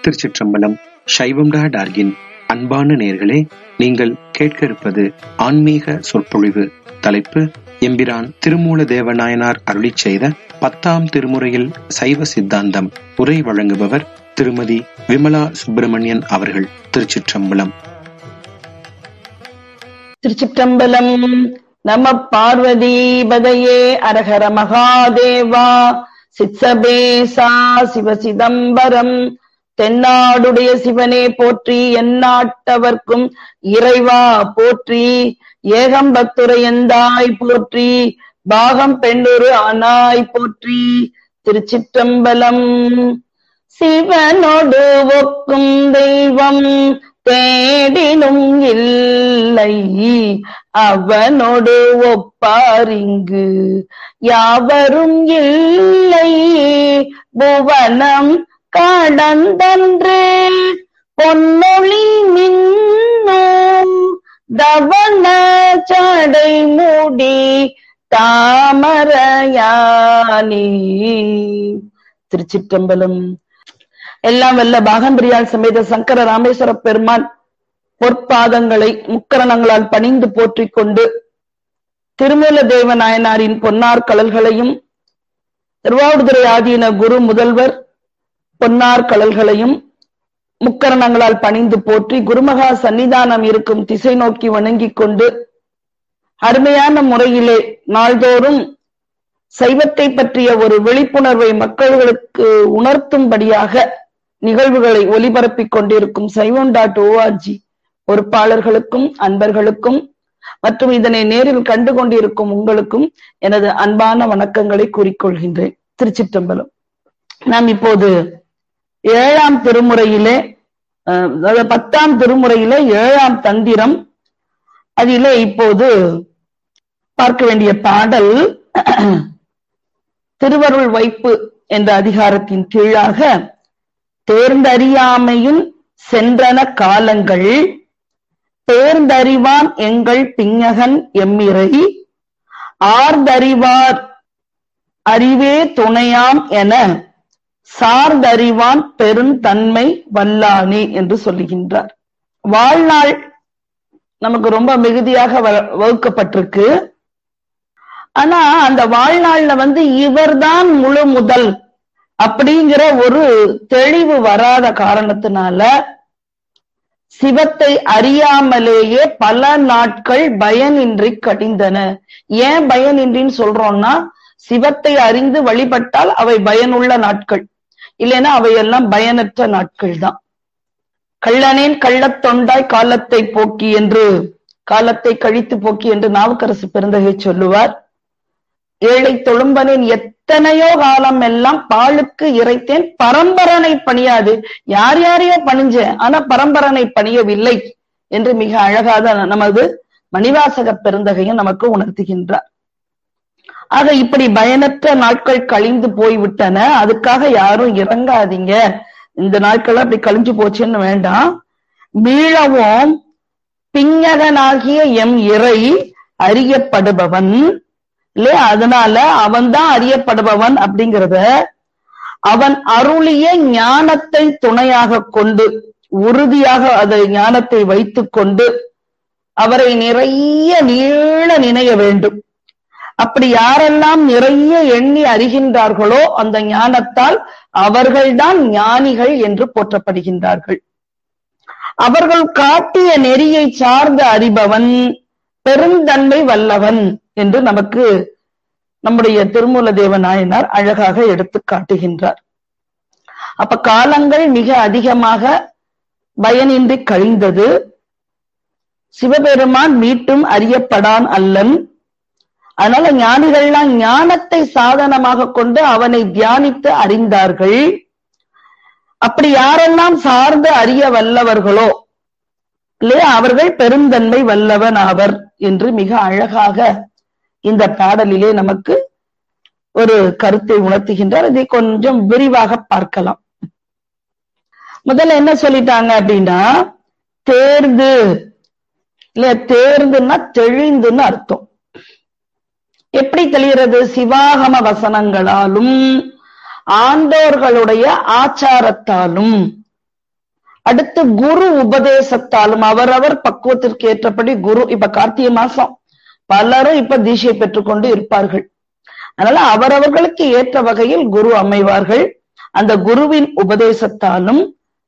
திருச்சிற்றம்பலம் சைவம் டா டார்கின் அன்பான நேர்களே நீங்கள் கேட்க இருப்பது ஆன்மீக சொற்பொழிவு தலைப்பு எம்பிரான் திருமூல தேவநாயனார் அருளிச் செய்த பத்தாம் திருமுறையில் சைவ சித்தாந்தம் உரை வழங்குபவர் திருமதி விமலா சுப்பிரமணியன் அவர்கள் திருச்சிற்றம்பலம் திருச்சிற்றம்பலம் நம பார்வதி பதையே அரஹர மகாதேவா சித்சபேசா சிவ சிதம்பரம் தென்னாடுடைய சிவனே போற்றி எந்நாட்டவர்க்கும் இறைவா போற்றி ஏகம்பத்துரையந்தாய் போற்றி பாகம் பெண்ணுரு ஆனாய் போற்றி திருச்சிற்றம்பலம் சிவனோடு ஒக்கும் தெய்வம் தேடினும் இல்லை அவனோடு ஒப்பாரிங்கு யாவரும் இல்லை புவனம் கடந்தன்று பொன்னொழி மின்னும் தவன சடை மூடி தாமரையானி திருச்சிற்றம்பலம் எல்லாம் வல்ல பாகம்பிரியால் சமேத சங்கர ராமேஸ்வர பெருமான் பொற்பாதங்களை முக்கரணங்களால் பணிந்து போற்றிக் கொண்டு திருமூல தேவ நாயனாரின் பொன்னார் கலல்களையும் திருவாவூர்துறை ஆதீன குரு முதல்வர் பொன்னார் கலல்களையும் முக்கரணங்களால் பணிந்து போற்றி குருமகா சன்னிதானம் இருக்கும் திசை நோக்கி வணங்கிக் கொண்டு அருமையான முறையிலே நாள்தோறும் சைவத்தை பற்றிய ஒரு விழிப்புணர்வை மக்களுக்கு உணர்த்தும்படியாக நிகழ்வுகளை ஒலிபரப்பிக் கொண்டிருக்கும் சைவம் டாட் ஓஆர்ஜி பொறுப்பாளர்களுக்கும் அன்பர்களுக்கும் மற்றும் இதனை நேரில் கண்டு கொண்டிருக்கும் உங்களுக்கும் எனது அன்பான வணக்கங்களை கூறிக்கொள்கின்றேன் திருச்சிற்றம்பலம் நாம் இப்போது ஏழாம் திருமுறையிலே அதாவது பத்தாம் திருமுறையிலே ஏழாம் தந்திரம் அதிலே இப்போது பார்க்க வேண்டிய பாடல் திருவருள் வைப்பு என்ற அதிகாரத்தின் கீழாக தேர்ந்தறியாமையின் சென்றன காலங்கள் தேர்ந்தறிவான் எங்கள் பிஞகன் எம்மிரை ஆர்ந்தறிவார் அறிவே துணையாம் என சார்ந்தறிவான் பெருந்தன்மை வல்லானே என்று சொல்லுகின்றார் வாழ்நாள் நமக்கு ரொம்ப மிகுதியாக வகுக்கப்பட்டிருக்கு ஆனா அந்த வாழ்நாள்ல வந்து இவர்தான் முழு முதல் அப்படிங்கிற ஒரு தெளிவு வராத காரணத்தினால சிவத்தை அறியாமலேயே பல நாட்கள் பயனின்றி கடிந்தன ஏன் பயனின்றின்னு சொல்றோம்னா சிவத்தை அறிந்து வழிபட்டால் அவை பயனுள்ள நாட்கள் இல்லைன்னா அவையெல்லாம் பயனற்ற நாட்கள் தான் கள்ளனேன் கள்ளத் தொண்டாய் காலத்தை போக்கி என்று காலத்தை கழித்து போக்கி என்று நாவுக்கரசு பெருந்தகை சொல்லுவார் ஏழை தொழும்பனின் எத்தனையோ காலம் எல்லாம் பாலுக்கு இறைத்தேன் பரம்பரனை பணியாது யார் யாரையோ பணிஞ்சேன் ஆனா பரம்பரனை பணியவில்லை என்று மிக அழகாக நமது மணிவாசக பெருந்தகையும் நமக்கு உணர்த்துகின்றார் ஆக இப்படி பயனற்ற நாட்கள் கழிந்து போய்விட்டன அதுக்காக யாரும் இறங்காதீங்க இந்த நாட்கள் அப்படி கழிஞ்சு போச்சுன்னு வேண்டாம் மீளவும் பிஞகனாகிய எம் இறை அறியப்படுபவன் இல்லையா அதனால அவன் தான் அறியப்படுபவன் அப்படிங்கிறத அவன் அருளிய ஞானத்தை துணையாக கொண்டு உறுதியாக அதை ஞானத்தை வைத்துக் கொண்டு அவரை நிறைய நீள நினைய வேண்டும் அப்படி யாரெல்லாம் நிறைய எண்ணி அறிகின்றார்களோ அந்த ஞானத்தால் அவர்கள்தான் ஞானிகள் என்று போற்றப்படுகின்றார்கள் அவர்கள் காட்டிய நெறியை சார்ந்த அறிபவன் பெருந்தன்மை வல்லவன் என்று நமக்கு நம்முடைய திருமூல தேவ நாயனார் அழகாக எடுத்து காட்டுகின்றார் அப்ப காலங்கள் மிக அதிகமாக பயனின்றி கழிந்தது சிவபெருமான் மீட்டும் அறியப்படான் அல்லன் அதனால ஞானிகள்லாம் ஞானத்தை சாதனமாக கொண்டு அவனை தியானித்து அறிந்தார்கள் அப்படி யாரெல்லாம் சார்ந்து அறிய வல்லவர்களோ இல்லையா அவர்கள் பெருந்தன்மை வல்லவன் ஆவர் என்று மிக அழகாக இந்த பாடலிலே நமக்கு ஒரு கருத்தை உணர்த்துகின்றார் இதை கொஞ்சம் விரிவாக பார்க்கலாம் முதல்ல என்ன சொல்லிட்டாங்க அப்படின்னா தேர்ந்து இல்ல தேர்ந்துன்னா தெளிந்துன்னு அர்த்தம் எப்படி தெளிகிறது சிவாகம வசனங்களாலும் ஆண்டோர்களுடைய ஆச்சாரத்தாலும் அடுத்து குரு உபதேசத்தாலும் அவரவர் பக்குவத்திற்கு ஏற்றபடி குரு இப்ப கார்த்திகை மாசம் பலரும் இப்ப தீட்சை பெற்றுக்கொண்டு இருப்பார்கள் அதனால அவரவர்களுக்கு ஏற்ற வகையில் குரு அமைவார்கள் அந்த குருவின் உபதேசத்தாலும்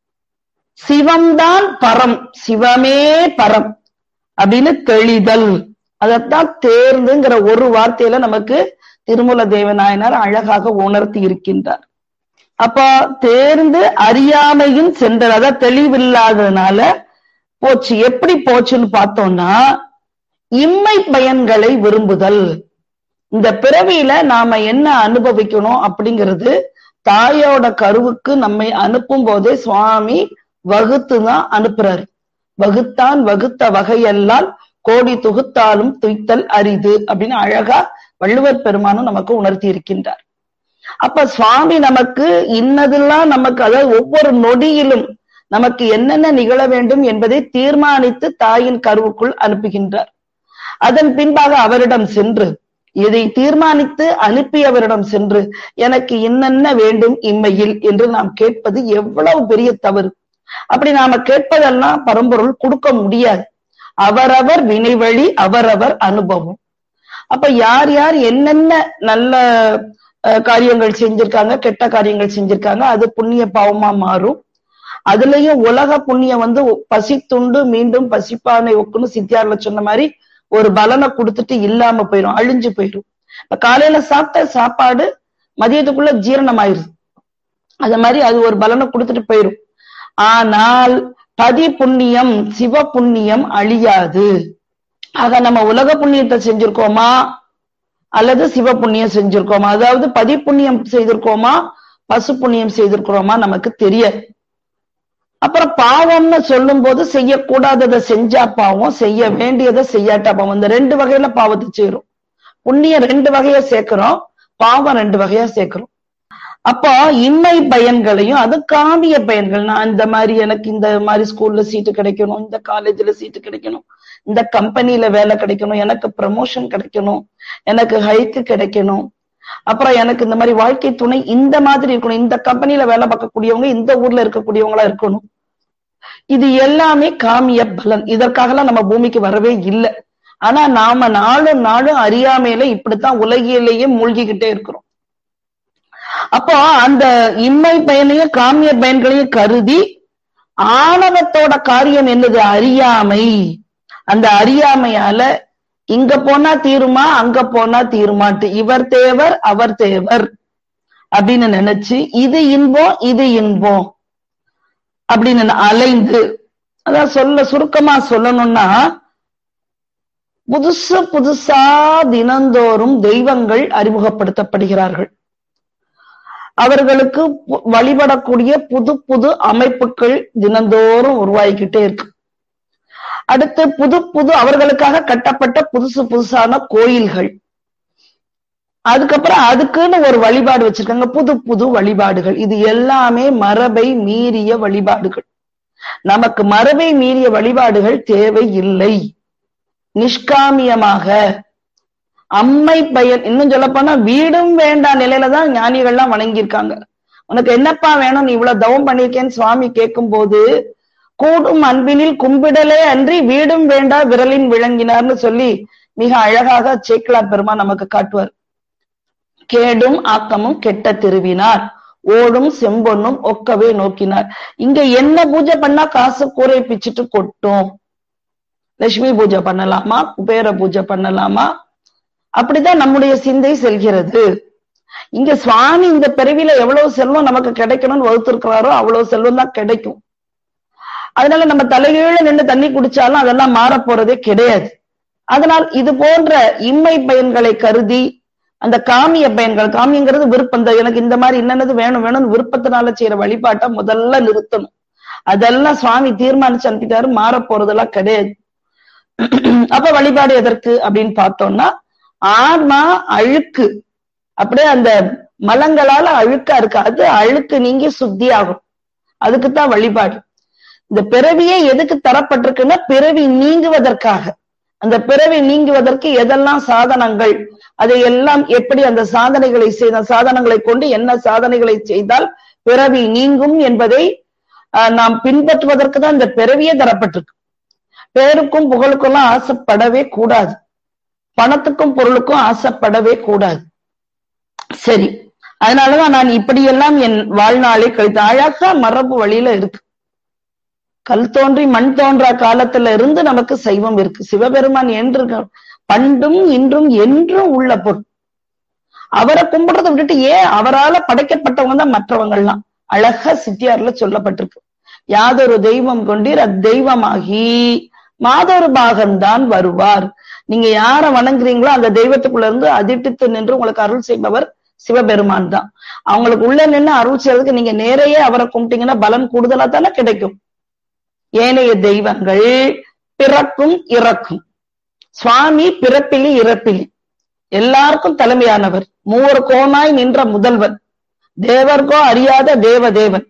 சிவம்தான் பரம் சிவமே பரம் அப்படின்னு தெளிதல் அதத்தான் தேர்ந்துங்கிற ஒரு வார்த்தையில நமக்கு திருமூல தேவநாயனார் அழகாக உணர்த்தி இருக்கின்றார் அப்ப தேர்ந்து அறியாமையும் சென்றது அதான் தெளிவில்லாததுனால போச்சு எப்படி போச்சுன்னு பார்த்தோம்னா இம்மை பயன்களை விரும்புதல் இந்த பிறவியில நாம என்ன அனுபவிக்கணும் அப்படிங்கிறது தாயோட கருவுக்கு நம்மை அனுப்பும் போதே சுவாமி வகுத்து தான் அனுப்புறாரு வகுத்தான் வகுத்த வகையெல்லாம் கோடி தொகுத்தாலும் துய்த்தல் அரிது அப்படின்னு அழகா வள்ளுவர் பெருமானும் நமக்கு உணர்த்தி இருக்கின்றார் அப்ப சுவாமி நமக்கு இன்னதெல்லாம் நமக்கு அதாவது ஒவ்வொரு நொடியிலும் நமக்கு என்னென்ன நிகழ வேண்டும் என்பதை தீர்மானித்து தாயின் கருவுக்குள் அனுப்புகின்றார் அதன் பின்பாக அவரிடம் சென்று இதை தீர்மானித்து அனுப்பியவரிடம் சென்று எனக்கு என்னென்ன வேண்டும் இம்மையில் என்று நாம் கேட்பது எவ்வளவு பெரிய தவறு அப்படி நாம கேட்பதெல்லாம் பரம்பொருள் கொடுக்க முடியாது அவரவர் வினைவழி அவரவர் அனுபவம் அப்ப யார் யார் என்னென்ன நல்ல காரியங்கள் செஞ்சிருக்காங்க கெட்ட காரியங்கள் செஞ்சிருக்காங்க அது புண்ணிய பாவமா மாறும் அதுலயும் உலக புண்ணியம் வந்து பசித்துண்டு மீண்டும் பசிப்பானை ஒக்குன்னு சித்தியார்ல சொன்ன மாதிரி ஒரு பலனை கொடுத்துட்டு இல்லாம போயிடும் அழிஞ்சு போயிடும் இப்ப காலையில சாப்பிட்ட சாப்பாடு மதியத்துக்குள்ள ஜீரணம் ஆயிருது அது மாதிரி அது ஒரு பலனை கொடுத்துட்டு போயிடும் ஆனால் பதி புண்ணியம் சிவ புண்ணியம் அழியாது ஆக நம்ம உலக புண்ணியத்தை செஞ்சிருக்கோமா அல்லது சிவ புண்ணியம் செஞ்சிருக்கோமா அதாவது பதி புண்ணியம் செய்திருக்கோமா பசு புண்ணியம் செய்திருக்கிறோமா நமக்கு தெரியாது அப்புறம் பாவம்னு சொல்லும் போது செய்யக்கூடாததை செஞ்சா பாவம் செய்ய வேண்டியதை செய்யாட்டா பாவம் இந்த ரெண்டு வகையில பாவத்தை செய்யறோம் புண்ணியம் ரெண்டு வகையா சேர்க்கிறோம் பாவம் ரெண்டு வகையா சேர்க்கிறோம் அப்போ இன்மை பயன்களையும் அது காமிய பயன்கள் நான் இந்த மாதிரி எனக்கு இந்த மாதிரி ஸ்கூல்ல சீட்டு கிடைக்கணும் இந்த காலேஜ்ல சீட்டு கிடைக்கணும் இந்த கம்பெனில வேலை கிடைக்கணும் எனக்கு ப்ரமோஷன் கிடைக்கணும் எனக்கு ஹைக்கு கிடைக்கணும் அப்புறம் எனக்கு இந்த மாதிரி வாழ்க்கை துணை இந்த மாதிரி இருக்கணும் இந்த கம்பெனில வேலை பார்க்கக்கூடியவங்க இந்த ஊர்ல இருக்கக்கூடியவங்களா இருக்கணும் இது எல்லாமே காமிய பலன் இதற்காகலாம் நம்ம பூமிக்கு வரவே இல்லை ஆனா நாம நாளும் நாளும் அறியாமையில இப்படித்தான் உலகிலேயே மூழ்கிக்கிட்டே இருக்கிறோம் அப்போ அந்த இம்மை பயனையும் காமிய பயன்களையும் கருதி ஆணவத்தோட காரியம் என்னது அறியாமை அந்த அறியாமையால இங்க போனா தீருமா அங்க போனா தீருமாட்டு இவர் தேவர் அவர் தேவர் அப்படின்னு நினைச்சு இது இன்பம் இது இன்பம் அப்படின்னு அலைந்து அதான் சொல்ல சுருக்கமா சொல்லணும்னா புதுசு புதுசா தினந்தோறும் தெய்வங்கள் அறிமுகப்படுத்தப்படுகிறார்கள் அவர்களுக்கு வழிபடக்கூடிய புது புது அமைப்புகள் தினந்தோறும் உருவாகிக்கிட்டே இருக்கு அடுத்து புது புது அவர்களுக்காக கட்டப்பட்ட புதுசு புதுசான கோயில்கள் அதுக்கப்புறம் அதுக்குன்னு ஒரு வழிபாடு வச்சிருக்காங்க புது புது வழிபாடுகள் இது எல்லாமே மரபை மீறிய வழிபாடுகள் நமக்கு மரபை மீறிய வழிபாடுகள் தேவை இல்லை நிஷ்காமியமாக அம்மை பயன் இன்னும் சொல்ல போனா வீடும் வேண்டாம் நிலையில தான் ஞானிகள்லாம் வணங்கியிருக்காங்க உனக்கு என்னப்பா வேணும் நீ இவ்வளவு தவம் பண்ணிருக்கேன்னு சுவாமி கேட்கும் போது கூடும் அன்பினில் கும்பிடலே அன்றி வீடும் வேண்டா விரலின் விளங்கினார்னு சொல்லி மிக அழகாக சேக்கலா பெருமா நமக்கு காட்டுவார் கேடும் ஆக்கமும் கெட்ட திருவினார் ஓடும் செம்பொன்னும் ஒக்கவே நோக்கினார் இங்க என்ன பூஜை பண்ணா காசு கூரை பிச்சுட்டு கொட்டும் லட்சுமி பூஜை பண்ணலாமா குபேர பூஜை பண்ணலாமா அப்படிதான் நம்முடைய சிந்தை செல்கிறது இங்க சுவாமி இந்த பிறவில எவ்வளவு செல்வம் நமக்கு கிடைக்கணும்னு வகுத்திருக்கிறாரோ அவ்வளவு செல்வம் தான் கிடைக்கும் அதனால நம்ம தலைகீழ நின்று தண்ணி குடிச்சாலும் அதெல்லாம் மாற போறதே கிடையாது அதனால் இது போன்ற இம்மை பயன்களை கருதி அந்த காமிய பயன்கள் காமியங்கிறது விருப்பம் இந்த எனக்கு இந்த மாதிரி என்னென்னது வேணும் வேணும்னு விருப்பத்தினால செய்யற வழிபாட்டை முதல்ல நிறுத்தணும் அதெல்லாம் சுவாமி தீர்மானிச்சு அனுப்பிட்டாரு மாற போறதெல்லாம் கிடையாது அப்ப வழிபாடு எதற்கு அப்படின்னு பார்த்தோம்னா ஆன்மா அழுக்கு அப்படியே அந்த மலங்களால அழுக்கா இருக்கு அது அழுக்கு நீங்கி சுத்தி ஆகும் அதுக்குத்தான் வழிபாடு இந்த பிறவியே எதுக்கு தரப்பட்டிருக்குன்னா பிறவி நீங்குவதற்காக அந்த பிறவி நீங்குவதற்கு எதெல்லாம் சாதனங்கள் அதை எல்லாம் எப்படி அந்த சாதனைகளை செய்த சாதனங்களை கொண்டு என்ன சாதனைகளை செய்தால் பிறவி நீங்கும் என்பதை ஆஹ் நாம் பின்பற்றுவதற்கு தான் இந்த பிறவியே தரப்பட்டிருக்கு பேருக்கும் புகழுக்கும் எல்லாம் ஆசைப்படவே கூடாது பணத்துக்கும் பொருளுக்கும் ஆசைப்படவே கூடாது சரி அதனாலதான் நான் இப்படியெல்லாம் என் வாழ்நாளை கழித்து அழகா மரபு வழியில இருக்கு கல் தோன்றி மண் தோன்றா காலத்துல இருந்து நமக்கு சைவம் இருக்கு சிவபெருமான் என்று பண்டும் இன்றும் என்றும் உள்ள பொருள் அவரை கும்பிடுறதை விட்டுட்டு ஏன் அவரால படைக்கப்பட்டவங்க தான் மற்றவங்கள்லாம் அழகா சித்தியார்ல சொல்லப்பட்டிருக்கு யாதொரு தெய்வம் கொண்டீர் அத்தெய்வமாகி மாதொரு பாகம்தான் வருவார் நீங்க யார வணங்குறீங்களோ அந்த தெய்வத்துக்குள்ள இருந்து அதிர்டித்து நின்று உங்களுக்கு அருள் செய்பவர் சிவபெருமான் தான் அவங்களுக்கு உள்ள நின்று அருள் செய்யறதுக்கு நீங்க நேரையே அவரை கும்பிட்டீங்கன்னா பலன் கூடுதலா தானே கிடைக்கும் ஏனைய தெய்வங்கள் பிறக்கும் இறக்கும் சுவாமி பிறப்பிலி இறப்பிலி எல்லாருக்கும் தலைமையானவர் மூவர் கோனாய் நின்ற முதல்வன் தேவர்கோ அறியாத தேவ தேவன்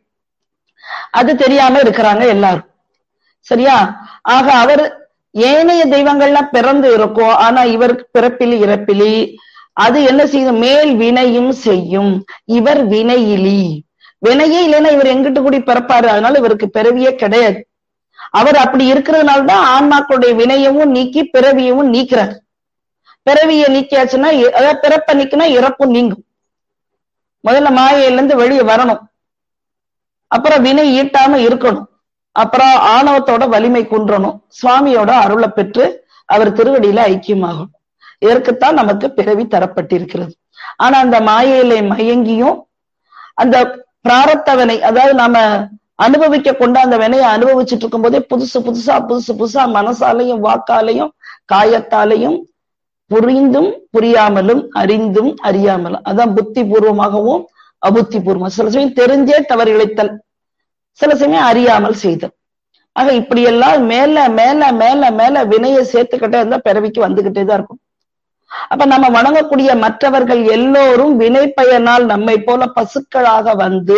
அது தெரியாம இருக்கிறாங்க எல்லாரும் சரியா ஆக அவர் ஏனைய தெய்வங்கள்லாம் பிறந்து இருக்கும் ஆனா இவருக்கு பிறப்பிலி இறப்பிலி அது என்ன செய்யும் மேல் வினையும் செய்யும் இவர் வினையிலி வினையே இல்லைன்னா இவர் எங்கிட்டு கூடி பிறப்பாரு அதனால இவருக்கு பிறவியே கிடையாது அவர் அப்படி இருக்கிறதுனால தான் ஆன்மாக்களுடைய வினையவும் நீக்கி பிறவியவும் நீக்கிறார் பிறவியை நீக்கியாச்சுன்னா அதாவது பிறப்ப நீக்கினா இறப்பும் நீங்கும் முதல்ல மாயையில இருந்து வெளியே வரணும் அப்புறம் வினை ஈட்டாம இருக்கணும் அப்புறம் ஆணவத்தோட வலிமை குன்றணும் சுவாமியோட அருளை பெற்று அவர் திருவடியில ஐக்கியமாகணும் இதற்குத்தான் நமக்கு பிறவி தரப்பட்டிருக்கிறது ஆனா அந்த மாயையில மயங்கியும் அந்த பிராரத்தவனை அதாவது நாம அனுபவிக்க கொண்ட அந்த வினையை அனுபவிச்சுட்டு இருக்கும் போதே புதுசு புதுசா புதுசு புதுசா மனசாலையும் வாக்காலையும் காயத்தாலையும் புரிந்தும் புரியாமலும் அறிந்தும் அறியாமலும் அதான் புத்தி பூர்வமாகவும் அபுத்தி பூர்வம் சில சமயம் தெரிஞ்சே தவறு இழைத்தல் சில சமயம் அறியாமல் செய்தல் ஆக இப்படியெல்லாம் மேல மேல மேல மேல வினையை சேர்த்துக்கிட்டே இருந்தா பிறவிக்கு வந்துகிட்டே தான் இருக்கும் அப்ப நம்ம வணங்கக்கூடிய மற்றவர்கள் எல்லோரும் வினை பயனால் நம்மை போல பசுக்களாக வந்து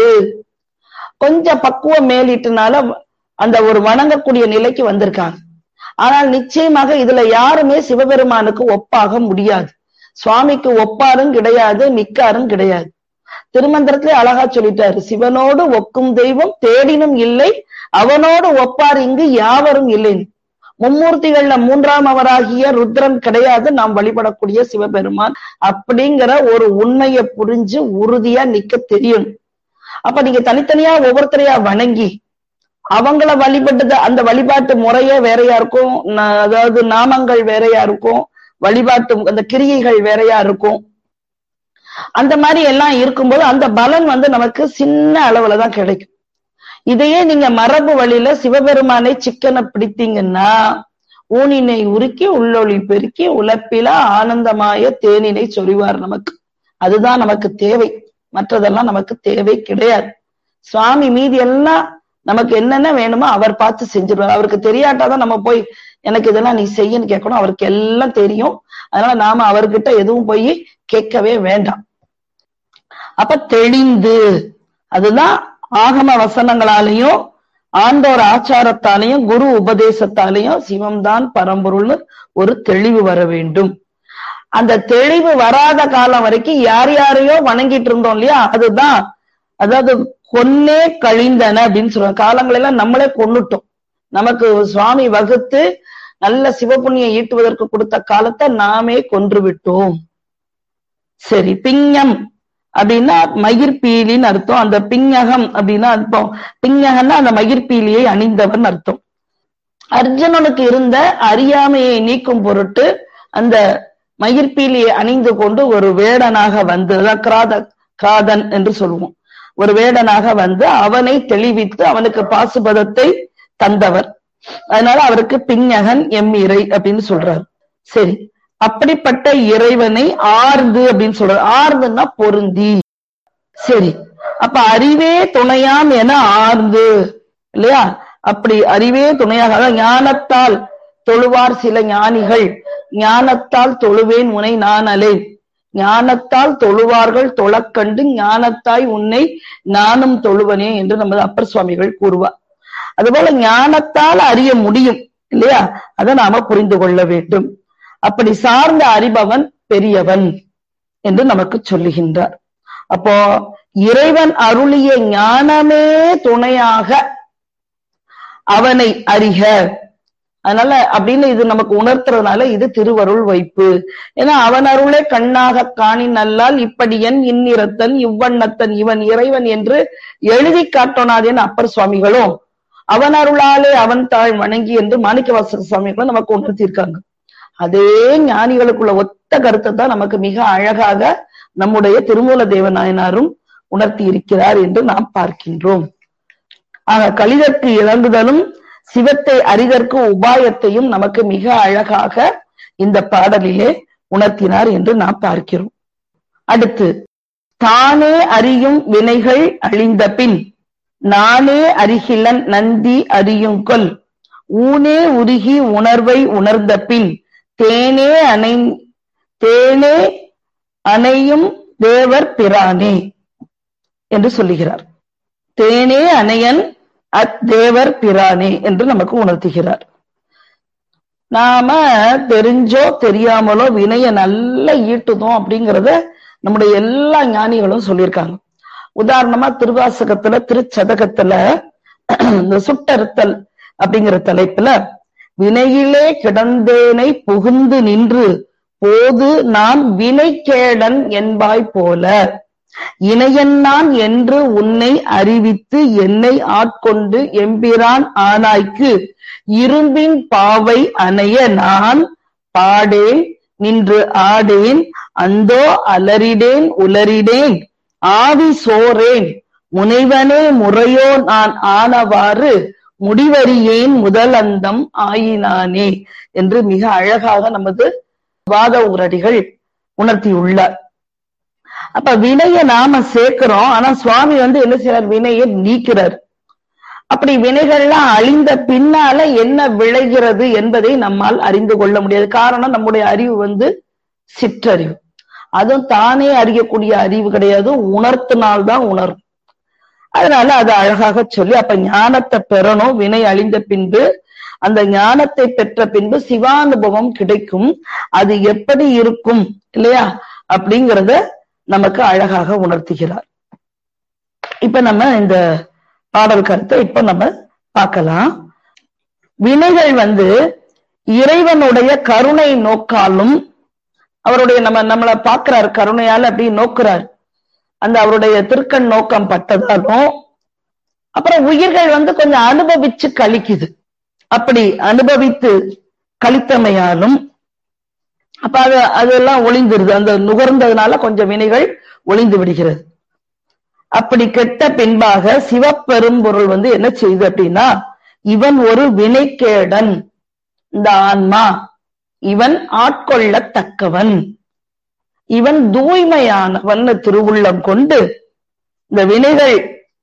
கொஞ்சம் பக்குவம் மேலிட்டுனால அந்த ஒரு வணங்கக்கூடிய நிலைக்கு வந்திருக்காங்க ஆனால் நிச்சயமாக இதுல யாருமே சிவபெருமானுக்கு ஒப்பாக முடியாது சுவாமிக்கு ஒப்பாரும் கிடையாது நிக்காரும் கிடையாது திருமந்திரத்திலே அழகா சொல்லிட்டாரு சிவனோடு ஒக்கும் தெய்வம் தேடினும் இல்லை அவனோடு ஒப்பார் இங்கு யாவரும் இல்லை மும்மூர்த்திகள்ல மூன்றாம் அவராகிய ருத்ரன் கிடையாது நாம் வழிபடக்கூடிய சிவபெருமான் அப்படிங்கிற ஒரு உண்மையை புரிஞ்சு உறுதியா நிக்க தெரியணும் அப்ப நீங்க தனித்தனியா ஒவ்வொருத்தரையா வணங்கி அவங்கள வழிபட்டது அந்த வழிபாட்டு முறையே வேறையா இருக்கும் அதாவது நாமங்கள் வேறையா இருக்கும் வழிபாட்டு அந்த கிரியைகள் வேறையா இருக்கும் அந்த மாதிரி எல்லாம் இருக்கும்போது அந்த பலன் வந்து நமக்கு சின்ன அளவுலதான் கிடைக்கும் இதையே நீங்க மரபு வழியில சிவபெருமானை சிக்கனை பிடித்தீங்கன்னா ஊனினை உருக்கி உள்ளொளி பெருக்கி உழப்பில ஆனந்தமாய தேனினை சொறிவார் நமக்கு அதுதான் நமக்கு தேவை மற்றதெல்லாம் நமக்கு தேவை கிடையாது சுவாமி மீதி எல்லாம் நமக்கு என்னென்ன வேணுமோ அவர் பார்த்து செஞ்சிருவார் அவருக்கு தெரியாட்டாதான் நம்ம போய் எனக்கு இதெல்லாம் நீ செய்யன்னு கேட்கணும் அவருக்கு எல்லாம் தெரியும் அதனால நாம அவர்கிட்ட எதுவும் போய் கேட்கவே வேண்டாம் அப்ப தெளிந்து அதுதான் ஆகம வசனங்களாலையும் ஆண்டோர் ஆச்சாரத்தாலையும் குரு உபதேசத்தாலையும் சிவம்தான் பரம்பொருள்னு ஒரு தெளிவு வர வேண்டும் அந்த தெளிவு வராத காலம் வரைக்கும் யார் யாரையோ வணங்கிட்டு இருந்தோம் இல்லையா அதுதான் அதாவது கொன்னே கழிந்தன அப்படின்னு சொல்லுவாங்க காலங்கள் எல்லாம் நம்மளே கொன்னுட்டோம் நமக்கு சுவாமி வகுத்து நல்ல சிவபுண்ணியம் ஈட்டுவதற்கு கொடுத்த காலத்தை நாமே கொன்று விட்டோம் சரி பிங்கம் அப்படின்னா மயிர்பீலின்னு அர்த்தம் அந்த பிங்ககம் அப்படின்னா அர்த்தம் பிங்ககம்னா அந்த மயிர்பீலியை அணிந்தவன் அர்த்தம் அர்ஜுனனுக்கு இருந்த அறியாமையை நீக்கும் பொருட்டு அந்த மயிர்பீலியை அணிந்து கொண்டு ஒரு வேடனாக வந்து கிராத கிராதன் என்று சொல்லுவோம் ஒரு வேடனாக வந்து அவனை தெளிவித்து அவனுக்கு பாசுபதத்தை தந்தவர் அதனால அவருக்கு பிஞகன் எம் இறை அப்படின்னு சொல்றாரு சரி அப்படிப்பட்ட இறைவனை ஆர்ந்து அப்படின்னு சொல்றாரு ஆர்ந்துன்னா பொருந்தி சரி அப்ப அறிவே துணையாம் என ஆர்ந்து இல்லையா அப்படி அறிவே துணையாக அதாவது ஞானத்தால் தொழுவார் சில ஞானிகள் ஞானத்தால் தொழுவேன் உனை நான் அலை ஞானத்தால் தொழுவார்கள் தொழக்கண்டு ஞானத்தாய் உன்னை நானும் தொழுவனே என்று நமது அப்பர் சுவாமிகள் கூறுவார் அதுபோல ஞானத்தால் அறிய முடியும் இல்லையா அதை நாம புரிந்து கொள்ள வேண்டும் அப்படி சார்ந்த அறிபவன் பெரியவன் என்று நமக்கு சொல்லுகின்றார் அப்போ இறைவன் அருளிய ஞானமே துணையாக அவனை அறிக அதனால அப்படின்னு இது நமக்கு உணர்த்துறதுனால இது திருவருள் வைப்பு ஏன்னா அவன் அருளே கண்ணாக காணின் நல்லால் இப்படியன் இன்னிறத்தன் இவ்வண்ணத்தன் இவன் இறைவன் என்று எழுதி காட்டோனாதேன் அப்பர் சுவாமிகளும் அவன் அருளாலே அவன் தாழ் வணங்கி என்று மாணிக்கவாசக சுவாமிகளும் நமக்கு உணர்த்தியிருக்காங்க அதே ஞானிகளுக்குள்ள ஒத்த கருத்தை தான் நமக்கு மிக அழகாக நம்முடைய திருமூல தேவநாயனாரும் உணர்த்தி இருக்கிறார் என்று நாம் பார்க்கின்றோம் ஆக கலிதற்கு இழங்குதலும் சிவத்தை அறிதற்கு உபாயத்தையும் நமக்கு மிக அழகாக இந்த பாடலிலே உணர்த்தினார் என்று நாம் பார்க்கிறோம் அடுத்து தானே அறியும் வினைகள் அழிந்த பின் நானே அறிகிலன் நந்தி அறியுங்கொல் ஊனே உருகி உணர்வை உணர்ந்த பின் தேனே அணை தேனே அணையும் தேவர் பிரானே என்று சொல்லுகிறார் தேனே அணையன் அத்தேவர் பிரானே என்று நமக்கு உணர்த்துகிறார் நாம தெரிஞ்சோ தெரியாமலோ வினைய நல்லா ஈட்டுதோம் அப்படிங்கறத நம்முடைய எல்லா ஞானிகளும் சொல்லியிருக்காங்க உதாரணமா திருவாசகத்துல திருச்சதகத்துல இந்த சுட்டறுத்தல் அப்படிங்கிற தலைப்புல வினையிலே கிடந்தேனை புகுந்து நின்று போது நான் வினைக்கேடன் என்பாய் போல இணையன்னான் என்று உன்னை அறிவித்து என்னை ஆட்கொண்டு எம்பிரான் ஆனாய்க்கு இரும்பின் பாவை அணைய நான் பாடேன் நின்று ஆடேன் அந்தோ அலறிடேன் உலரிடேன் ஆவி சோரேன் முனைவனே முறையோ நான் ஆனவாறு முடிவறியேன் முதல் அந்தம் ஆயினானே என்று மிக அழகாக நமது வாத உரடிகள் உணர்த்தியுள்ளார் அப்ப வினைய நாம சேர்க்கிறோம் ஆனா சுவாமி வந்து என்ன செய்யறார் வினையை நீக்கிறார் அப்படி வினைகள்லாம் அழிந்த பின்னால என்ன விளைகிறது என்பதை நம்மால் அறிந்து கொள்ள முடியாது காரணம் நம்முடைய அறிவு வந்து சிற்றறிவு அதுவும் தானே அறியக்கூடிய அறிவு கிடையாது உணர்த்தினால்தான் உணரும் அதனால அது அழகாக சொல்லி அப்ப ஞானத்தை பெறணும் வினை அழிந்த பின்பு அந்த ஞானத்தை பெற்ற பின்பு சிவானுபவம் கிடைக்கும் அது எப்படி இருக்கும் இல்லையா அப்படிங்கறத நமக்கு அழகாக உணர்த்துகிறார் இப்ப நம்ம இந்த பாடல் கருத்தை இப்ப நம்ம பார்க்கலாம் வினைகள் வந்து இறைவனுடைய கருணை நோக்காலும் அவருடைய நம்ம நம்மளை பார்க்கிறார் கருணையால அப்படி நோக்குறார் அந்த அவருடைய திருக்கண் நோக்கம் பட்டதாலும் அப்புறம் உயிர்கள் வந்து கொஞ்சம் அனுபவிச்சு கழிக்குது அப்படி அனுபவித்து கழித்தமையாலும் அப்ப அது அதெல்லாம் ஒளிந்துருது அந்த நுகர்ந்ததுனால கொஞ்சம் வினைகள் ஒளிந்து விடுகிறது அப்படி கெட்ட பின்பாக சிவப்பெரும்பொருள் வந்து என்ன செய்யுது அப்படின்னா இவன் ஒரு வினைக்கேடன் இந்த ஆன்மா இவன் ஆட்கொள்ளத்தக்கவன் இவன் தூய்மையானவன் திருவுள்ளம் கொண்டு இந்த வினைகள்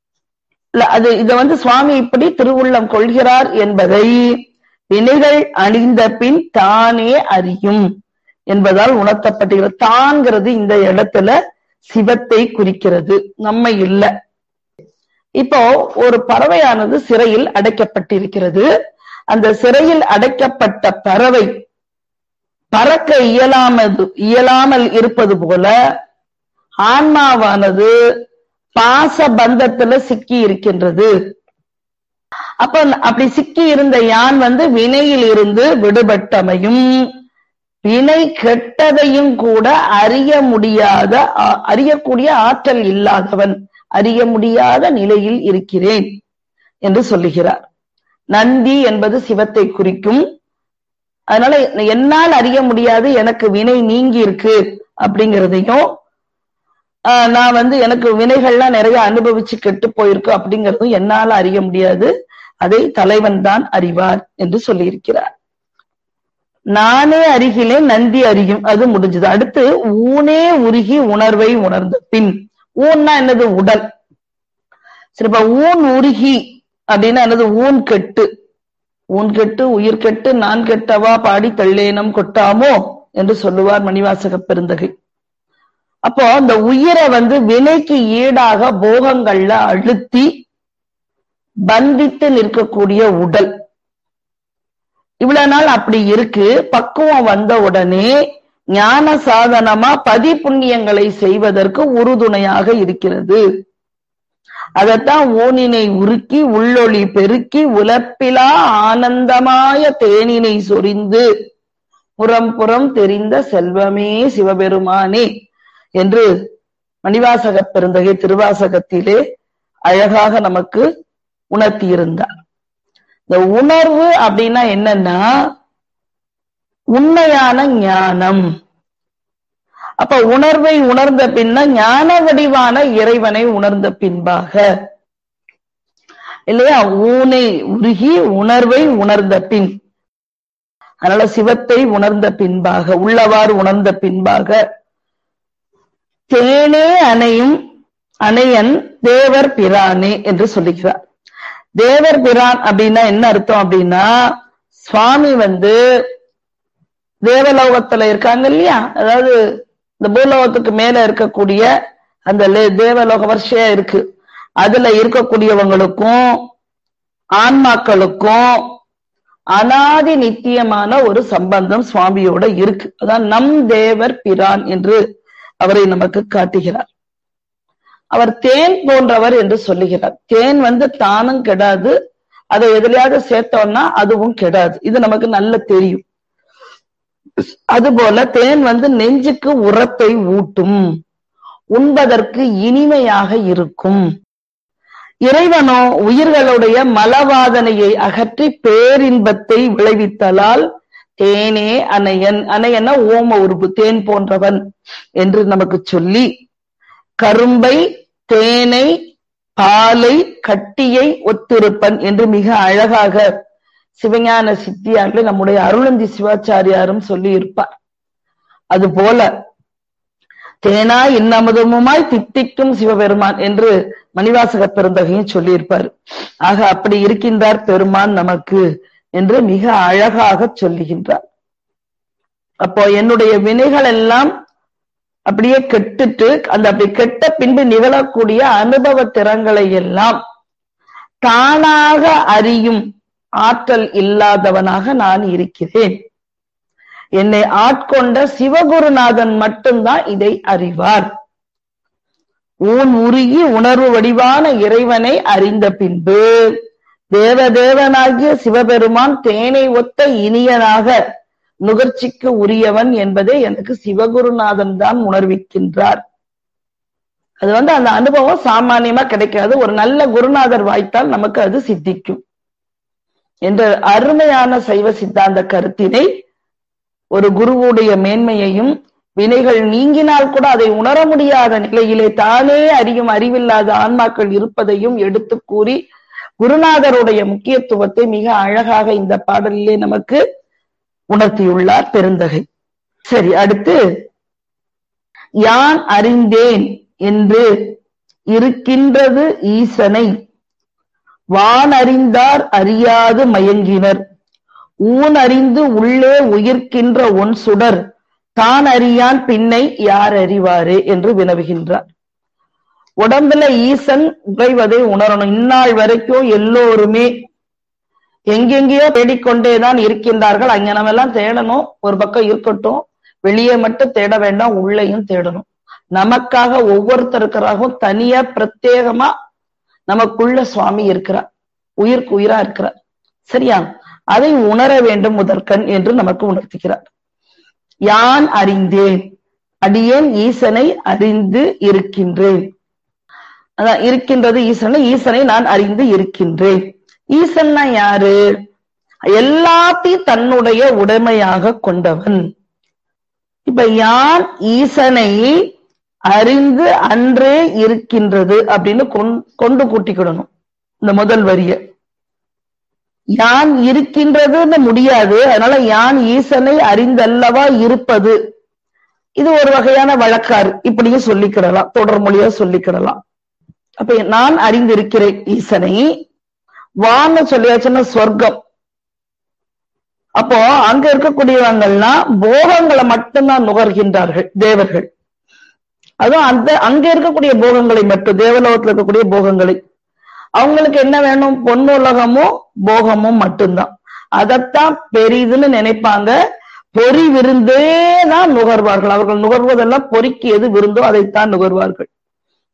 அது இத வந்து சுவாமி இப்படி திருவுள்ளம் கொள்கிறார் என்பதை வினைகள் அணிந்த பின் தானே அறியும் என்பதால் உணர்த்தப்பட்டுகிறது தான்கிறது இந்த இடத்துல சிவத்தை குறிக்கிறது நம்ம இல்ல இப்போ ஒரு பறவையானது சிறையில் அடைக்கப்பட்டிருக்கிறது அந்த சிறையில் அடைக்கப்பட்ட பறவை பறக்க இயலாமது இயலாமல் இருப்பது போல ஆன்மாவானது பாச பந்தத்துல சிக்கி இருக்கின்றது அப்ப அப்படி சிக்கி இருந்த யான் வந்து வினையில் இருந்து விடுபட்டமையும் வினை கெட்டதையும் கூட அறிய முடியாத அறியக்கூடிய ஆற்றல் இல்லாதவன் அறிய முடியாத நிலையில் இருக்கிறேன் என்று சொல்லுகிறார் நந்தி என்பது சிவத்தை குறிக்கும் அதனால என்னால் அறிய முடியாது எனக்கு வினை நீங்கி இருக்கு அப்படிங்கிறதையும் நான் வந்து எனக்கு வினைகள்லாம் நிறைய அனுபவிச்சு கெட்டு போயிருக்கு அப்படிங்கிறதும் என்னால அறிய முடியாது அதை தலைவன் தான் அறிவார் என்று சொல்லியிருக்கிறார் நானே அருகிலே நந்தி அறியும் அது முடிஞ்சது அடுத்து ஊனே உருகி உணர்வை உணர்ந்த பின் ஊன்னா என்னது உடல் சரி இப்ப ஊன் உருகி அப்படின்னா என்னது ஊன் கெட்டு ஊன் கெட்டு உயிர் கெட்டு நான் கெட்டவா பாடி தள்ளேனம் கொட்டாமோ என்று சொல்லுவார் மணிவாசக பெருந்தகை அப்போ அந்த உயிரை வந்து வினைக்கு ஈடாக போகங்கள்ல அழுத்தி பந்தித்து நிற்கக்கூடிய உடல் இவ்வளவு நாள் அப்படி இருக்கு பக்குவம் வந்த உடனே ஞான சாதனமா பதி புண்ணியங்களை செய்வதற்கு உறுதுணையாக இருக்கிறது அதத்தான் ஊனினை உருக்கி உள்ளொளி பெருக்கி உலப்பிலா ஆனந்தமாய தேனினை சொரிந்து புறம் புறம் தெரிந்த செல்வமே சிவபெருமானே என்று மணிவாசக பெருந்தகை திருவாசகத்திலே அழகாக நமக்கு உணர்த்தியிருந்தார் இந்த உணர்வு அப்படின்னா என்னன்னா உண்மையான ஞானம் அப்ப உணர்வை உணர்ந்த பின்ன ஞான வடிவான இறைவனை உணர்ந்த பின்பாக இல்லையா ஊனை உருகி உணர்வை உணர்ந்த பின் அதனால சிவத்தை உணர்ந்த பின்பாக உள்ளவாறு உணர்ந்த பின்பாக தேனே அணையும் அணையன் தேவர் பிரானே என்று சொல்லுகிறார் தேவர் பிரான் அப்படின்னா என்ன அர்த்தம் அப்படின்னா சுவாமி வந்து தேவலோகத்துல இருக்காங்க இல்லையா அதாவது இந்த பூலோகத்துக்கு மேல இருக்கக்கூடிய அந்த தேவலோக வரிசையா இருக்கு அதுல இருக்கக்கூடியவங்களுக்கும் ஆன்மாக்களுக்கும் அனாதி நித்தியமான ஒரு சம்பந்தம் சுவாமியோட இருக்கு அதான் நம் தேவர் பிரான் என்று அவரை நமக்கு காட்டுகிறார் அவர் தேன் போன்றவர் என்று சொல்லுகிறார் தேன் வந்து தானும் கெடாது அதை எதுலையாவது சேர்த்தோம்னா அதுவும் கெடாது இது நமக்கு நல்ல தெரியும் அதுபோல தேன் வந்து நெஞ்சுக்கு உரத்தை ஊட்டும் உண்பதற்கு இனிமையாக இருக்கும் இறைவனோ உயிர்களுடைய மலவாதனையை அகற்றி பேரின்பத்தை விளைவித்தலால் தேனே அணையன் அணையன ஓம உறுப்பு தேன் போன்றவன் என்று நமக்கு சொல்லி கரும்பை தேனை பாலை கட்டியை ஒத்திருப்பன் என்று மிக அழகாக சிவஞான சித்தியார்ல நம்முடைய அருளந்தி சிவாச்சாரியாரும் சொல்லி இருப்பார் அது போல தேனா இன்னமுதமுமாய் தித்திக்கும் சிவபெருமான் என்று மணிவாசக பெருந்தகையும் சொல்லியிருப்பார் ஆக அப்படி இருக்கின்றார் பெருமான் நமக்கு என்று மிக அழகாக சொல்லுகின்றார் அப்போ என்னுடைய வினைகள் எல்லாம் அப்படியே கெட்டுட்டு அந்த அப்படி கெட்ட பின்பு நிகழக்கூடிய அனுபவ திறங்களை எல்லாம் தானாக அறியும் ஆற்றல் இல்லாதவனாக நான் இருக்கிறேன் என்னை ஆட்கொண்ட சிவகுருநாதன் மட்டும்தான் இதை அறிவார் ஊன் உருகி உணர்வு வடிவான இறைவனை அறிந்த பின்பு தேவதேவனாகிய சிவபெருமான் தேனை ஒத்த இனியனாக நுகர்ச்சிக்கு உரியவன் என்பதை எனக்கு சிவகுருநாதன் தான் உணர்விக்கின்றார் அது வந்து அந்த அனுபவம் சாமானியமா கிடைக்காது ஒரு நல்ல குருநாதர் வாய்த்தால் நமக்கு அது சித்திக்கும் என்ற அருமையான சைவ சித்தாந்த கருத்தினை ஒரு குருவுடைய மேன்மையையும் வினைகள் நீங்கினால் கூட அதை உணர முடியாத நிலையிலே தானே அறியும் அறிவில்லாத ஆன்மாக்கள் இருப்பதையும் எடுத்து கூறி குருநாதருடைய முக்கியத்துவத்தை மிக அழகாக இந்த பாடலிலே நமக்கு உணர்த்தியுள்ளார் பெருந்தகை சரி அடுத்து யான் அறிந்தேன் என்று இருக்கின்றது ஈசனை வான் அறிந்தார் அறியாது மயங்கினர் ஊன் அறிந்து உள்ளே உயிர்க்கின்ற ஒன் சுடர் தான் அறியான் பின்னை யார் அறிவாரே என்று வினவுகின்றார் உடம்புல ஈசன் உறைவதை உணரணும் இந்நாள் வரைக்கும் எல்லோருமே எங்கெங்கேயோ தேடிக்கொண்டேதான் இருக்கின்றார்கள் அங்கனமெல்லாம் தேடணும் ஒரு பக்கம் இருக்கட்டும் வெளியே மட்டும் தேட வேண்டாம் உள்ளேயும் தேடணும் நமக்காக ஒவ்வொருத்தருக்கராகவும் தனியா பிரத்யேகமா நமக்குள்ள சுவாமி இருக்கிறார் உயிருக்கு உயிரா இருக்கிறார் சரியா அதை உணர வேண்டும் முதற்கண் என்று நமக்கு உணர்த்துகிறார் யான் அறிந்தேன் அடியேன் ஈசனை அறிந்து இருக்கின்றேன் அதான் இருக்கின்றது ஈசனை ஈசனை நான் அறிந்து இருக்கின்றேன் ஈசன்னா யாரு எல்லாத்தையும் தன்னுடைய உடைமையாக கொண்டவன் இப்ப யான் ஈசனை அறிந்து அன்றே இருக்கின்றது அப்படின்னு கொண்டு கூட்டிக்கிடணும் இந்த முதல் வரிய யான் இருக்கின்றதுன்னு முடியாது அதனால யான் ஈசனை அறிந்தல்லவா இருப்பது இது ஒரு வகையான வழக்காறு இப்படியும் சொல்லிக்கிடலாம் தொடர் மொழியா சொல்லிக்கிடலாம் அப்ப நான் அறிந்திருக்கிறேன் ஈசனை வான்னு சொல்லியாச்சுன்னா சொர்க்கம் அப்போ அங்க இருக்கக்கூடியவங்கள்லாம் போகங்களை மட்டும்தான் நுகர்கின்றார்கள் தேவர்கள் அதுவும் அந்த அங்க இருக்கக்கூடிய போகங்களை மட்டும் தேவலோகத்துல இருக்கக்கூடிய போகங்களை அவங்களுக்கு என்ன வேணும் பொன்னுலகமும் போகமும் மட்டும்தான் அதத்தான் பெரிதுன்னு நினைப்பாங்க பொறி விருந்தே தான் நுகர்வார்கள் அவர்கள் நுகர்வதெல்லாம் பொறிக்கு எது விருந்தோ அதைத்தான் நுகர்வார்கள்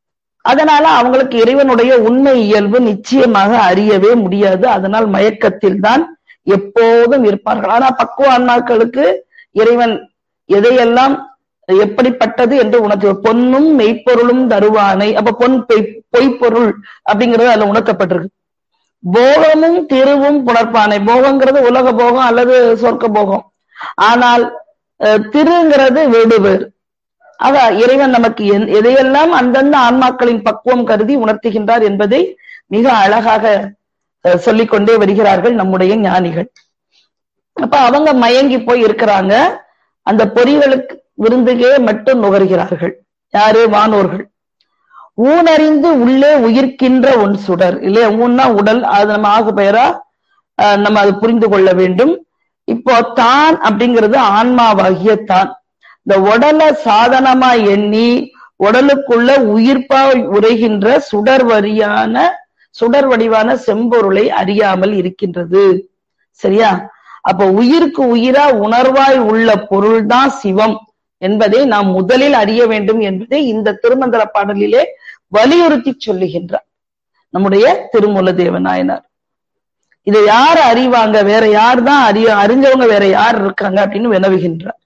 அதனால அவங்களுக்கு இறைவனுடைய உண்மை இயல்பு நிச்சயமாக அறியவே முடியாது அதனால் மயக்கத்தில் தான் எப்போதும் இருப்பார்கள் ஆனா பக்குவ ஆன்மாக்களுக்கு இறைவன் எதையெல்லாம் எப்படிப்பட்டது என்று உணர்த்து பொன்னும் மெய்ப்பொருளும் தருவானை அப்ப பொன் பொய் பொய்ப்பொருள் அப்படிங்கிறது அதுல உணர்த்தப்பட்டிருக்கு போகமும் திருவும் புணர்ப்பானை போகங்கிறது உலக போகம் அல்லது சொர்க்க போகம் ஆனால் அஹ், திருங்கிறது வீடு வேறு ஆக இறைவன் நமக்கு எந்- எதையெல்லாம் அந்தந்த ஆன்மாக்களின் பக்குவம் கருதி உணர்த்துகின்றார் என்பதை மிக அழகாக அஹ், சொல்லிக்கொண்டே வருகிறார்கள் நம்முடைய ஞானிகள் அப்ப அவங்க மயங்கி போய் இருக்கிறாங்க அந்த பொறிகளுக்கு விருந்துகே மட்டும் நுகர்கிறார்கள் யாரு வானோர்கள் ஊனறிந்து உள்ளே உயிர்க்கின்ற உன் சுடர் இல்லையா ஊன்னா உடல் அது நம்ம ஆகு பெயரா அஹ், நம்ம அதை புரிந்து கொள்ள வேண்டும் இப்போ தான் அப்படிங்கிறது ஆன்மாவாகிய தான் இந்த உடலை சாதனமா எண்ணி உடலுக்குள்ள உயிர்ப்பா உரைகின்ற சுடர் வரியான சுடர் வடிவான செம்பொருளை அறியாமல் இருக்கின்றது சரியா அப்ப உயிருக்கு உயிரா உணர்வாய் உள்ள பொருள்தான் சிவம் என்பதை நாம் முதலில் அறிய வேண்டும் என்பதை இந்த திருமந்திர பாடலிலே வலியுறுத்தி சொல்லுகின்றார் நம்முடைய திருமூல தேவநாயனார் இதை யார் அறிவாங்க வேற யார் தான் அறிய அறிஞ்சவங்க வேற யார் இருக்காங்க அப்படின்னு வினவுகின்றார்